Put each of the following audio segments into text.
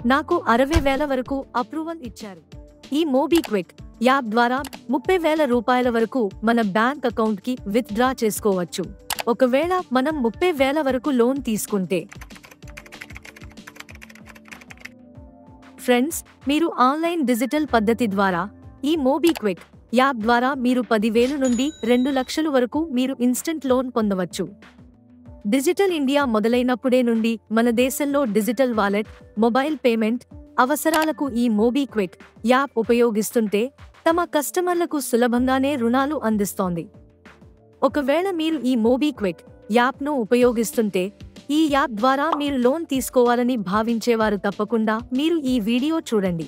నాకు అరవై వేల వరకు అప్రూవల్ ఇచ్చారు ఈ మోబీక్విక్ యాప్ ద్వారా ముప్పై వేల రూపాయల వరకు మన బ్యాంక్ అకౌంట్ కి విత్ డ్రా చేసుకోవచ్చు ఒకవేళ మనం ముప్పై వేల వరకు లోన్ తీసుకుంటే ఫ్రెండ్స్ మీరు ఆన్లైన్ డిజిటల్ పద్ధతి ద్వారా ఈ మోబీక్విక్ యాప్ ద్వారా మీరు పదివేలు నుండి రెండు లక్షలు వరకు మీరు ఇన్స్టంట్ లోన్ పొందవచ్చు డిజిటల్ ఇండియా మొదలైనప్పుడే నుండి మన దేశంలో డిజిటల్ వాలెట్ మొబైల్ పేమెంట్ అవసరాలకు ఈ మోబీక్విక్ యాప్ ఉపయోగిస్తుంటే తమ కస్టమర్లకు సులభంగానే రుణాలు అందిస్తోంది ఒకవేళ మీరు ఈ మోబీక్విక్ యాప్ను ఉపయోగిస్తుంటే ఈ యాప్ ద్వారా మీరు లోన్ తీసుకోవాలని భావించేవారు తప్పకుండా మీరు ఈ వీడియో చూడండి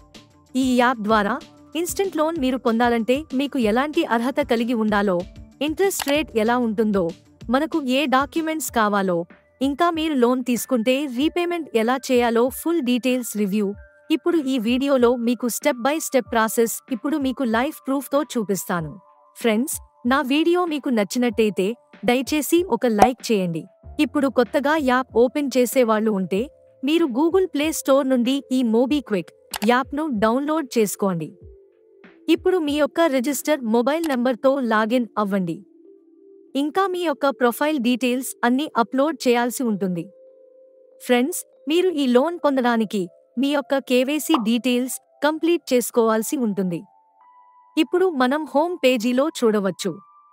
ఈ యాప్ ద్వారా ఇన్స్టెంట్ లోన్ మీరు పొందాలంటే మీకు ఎలాంటి అర్హత కలిగి ఉండాలో ఇంట్రెస్ట్ రేట్ ఎలా ఉంటుందో మనకు ఏ డాక్యుమెంట్స్ కావాలో ఇంకా మీరు లోన్ తీసుకుంటే రీపేమెంట్ ఎలా చేయాలో ఫుల్ డీటెయిల్స్ రివ్యూ ఇప్పుడు ఈ వీడియోలో మీకు స్టెప్ బై స్టెప్ ప్రాసెస్ ఇప్పుడు మీకు లైఫ్ ప్రూఫ్తో చూపిస్తాను ఫ్రెండ్స్ నా వీడియో మీకు నచ్చినట్టయితే దయచేసి ఒక లైక్ చేయండి ఇప్పుడు కొత్తగా యాప్ ఓపెన్ చేసేవాళ్ళు ఉంటే మీరు గూగుల్ ప్లే స్టోర్ నుండి ఈ మోబీక్విక్ యాప్ను డౌన్లోడ్ చేసుకోండి ఇప్పుడు మీ యొక్క రిజిస్టర్ మొబైల్ నంబర్తో లాగిన్ అవ్వండి ఇంకా మీ యొక్క ప్రొఫైల్ డీటెయిల్స్ అన్ని అప్లోడ్ చేయాల్సి ఉంటుంది ఫ్రెండ్స్ మీరు ఈ లోన్ పొందడానికి మీ యొక్క కేవైసీ డీటెయిల్స్ కంప్లీట్ చేసుకోవాల్సి ఉంటుంది ఇప్పుడు మనం హోమ్ పేజీలో చూడవచ్చు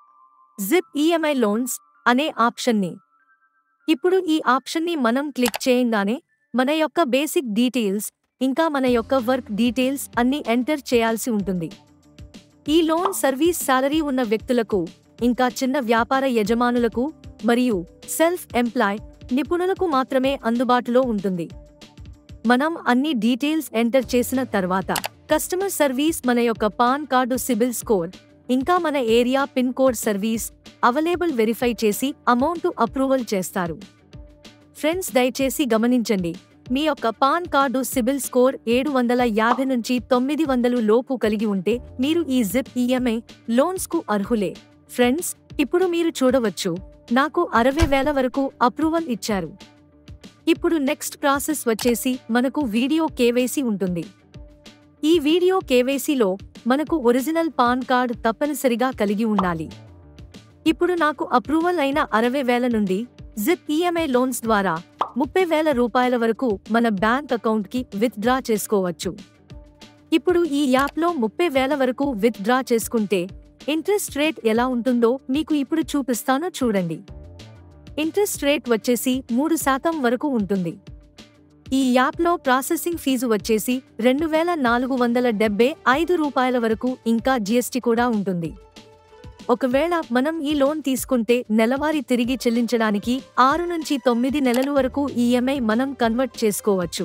జిప్ ఈఎంఐ లోన్స్ అనే ఆప్షన్ని ఇప్పుడు ఈ ఆప్షన్ని మనం క్లిక్ చేయంగానే మన యొక్క బేసిక్ డీటెయిల్స్ ఇంకా మన యొక్క వర్క్ డీటెయిల్స్ అన్ని ఎంటర్ చేయాల్సి ఉంటుంది ఈ లోన్ సర్వీస్ సాలరీ ఉన్న వ్యక్తులకు ఇంకా చిన్న వ్యాపార యజమానులకు మరియు సెల్ఫ్ ఎంప్లాయ్ నిపుణులకు మాత్రమే అందుబాటులో ఉంటుంది మనం అన్ని డీటెయిల్స్ ఎంటర్ చేసిన తర్వాత కస్టమర్ సర్వీస్ మన యొక్క పాన్ కార్డు సిబిల్ స్కోర్ ఇంకా మన area pin code service available verify చేసి అమౌంట్ అప్రూవల్ చేస్తారు ఫ్రెండ్స్ దయచేసి గమనించండి మీ యొక్క పాన్ కార్డు సిబిల్ స్కోర్ ఏడు వందల యాభై నుంచి తొమ్మిది వందలు లోపు కలిగి ఉంటే మీరు ఈ జిప్ ఈఎంఐ లోన్స్ కు అర్హులే ఫ్రెండ్స్ ఇప్పుడు మీరు చూడవచ్చు నాకు అరవై వేల వరకు అప్రూవల్ ఇచ్చారు ఇప్పుడు నెక్స్ట్ ప్రాసెస్ వచ్చేసి మనకు వీడియో కేవైసీ ఉంటుంది ఈ వీడియో కేవైసీలో మనకు ఒరిజినల్ పాన్ కార్డ్ తప్పనిసరిగా కలిగి ఉండాలి ఇప్పుడు నాకు అప్రూవల్ అయిన అరవై వేల నుండి జిప్ ఈఎంఐ లోన్స్ ద్వారా ముప్పై వేల రూపాయల వరకు మన బ్యాంక్ అకౌంట్ కి విత్ డ్రా చేసుకోవచ్చు ఇప్పుడు ఈ యాప్లో ముప్పై వేల వరకు విత్ డ్రా చేసుకుంటే ఇంట్రెస్ట్ రేట్ ఎలా ఉంటుందో మీకు ఇప్పుడు చూపిస్తానో చూడండి ఇంట్రెస్ట్ రేట్ వచ్చేసి మూడు శాతం వరకు ఉంటుంది ఈ యాప్లో ప్రాసెసింగ్ ఫీజు వచ్చేసి రెండు వేల నాలుగు వందల డెబ్బై ఐదు రూపాయల వరకు ఇంకా జిఎస్టి కూడా ఉంటుంది ఒకవేళ మనం ఈ లోన్ తీసుకుంటే నెలవారీ తిరిగి చెల్లించడానికి ఆరు నుంచి తొమ్మిది నెలల వరకు ఈఎంఐ మనం కన్వర్ట్ చేసుకోవచ్చు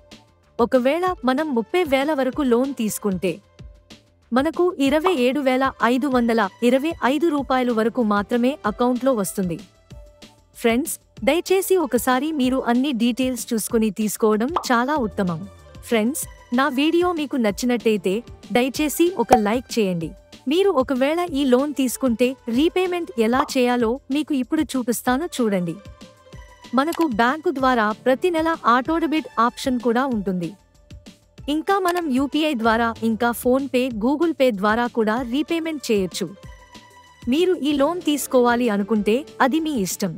ఒకవేళ మనం ముప్పై వేల వరకు లోన్ తీసుకుంటే మనకు ఇరవై ఏడు వేల ఐదు వందల ఇరవై ఐదు రూపాయలు వరకు మాత్రమే అకౌంట్లో వస్తుంది ఫ్రెండ్స్ దయచేసి ఒకసారి మీరు అన్ని డీటెయిల్స్ చూసుకుని తీసుకోవడం చాలా ఉత్తమం ఫ్రెండ్స్ నా వీడియో మీకు నచ్చినట్టయితే దయచేసి ఒక లైక్ చేయండి మీరు ఒకవేళ ఈ లోన్ తీసుకుంటే రీపేమెంట్ ఎలా చేయాలో మీకు ఇప్పుడు చూపిస్తాను చూడండి మనకు బ్యాంకు ద్వారా ప్రతి నెల ఆటోడెబిట్ ఆప్షన్ కూడా ఉంటుంది ఇంకా మనం యూపీఐ ద్వారా ఇంకా ఫోన్ పే గూగుల్ పే ద్వారా కూడా రీపేమెంట్ చేయొచ్చు మీరు ఈ లోన్ తీసుకోవాలి అనుకుంటే అది మీ ఇష్టం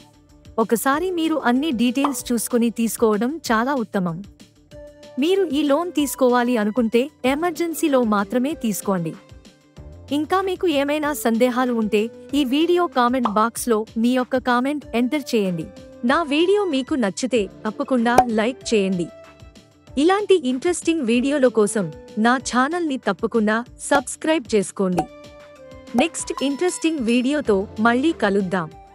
ఒకసారి మీరు అన్ని డీటెయిల్స్ చూసుకుని తీసుకోవడం చాలా ఉత్తమం మీరు ఈ లోన్ తీసుకోవాలి అనుకుంటే ఎమర్జెన్సీలో మాత్రమే తీసుకోండి ఇంకా మీకు ఏమైనా సందేహాలు ఉంటే ఈ వీడియో కామెంట్ బాక్స్లో మీ యొక్క కామెంట్ ఎంటర్ చేయండి నా వీడియో మీకు నచ్చితే తప్పకుండా లైక్ చేయండి ఇలాంటి ఇంట్రెస్టింగ్ వీడియోల కోసం నా ఛానల్ని తప్పకుండా సబ్స్క్రైబ్ చేసుకోండి నెక్స్ట్ ఇంట్రెస్టింగ్ వీడియోతో మళ్ళీ కలుద్దాం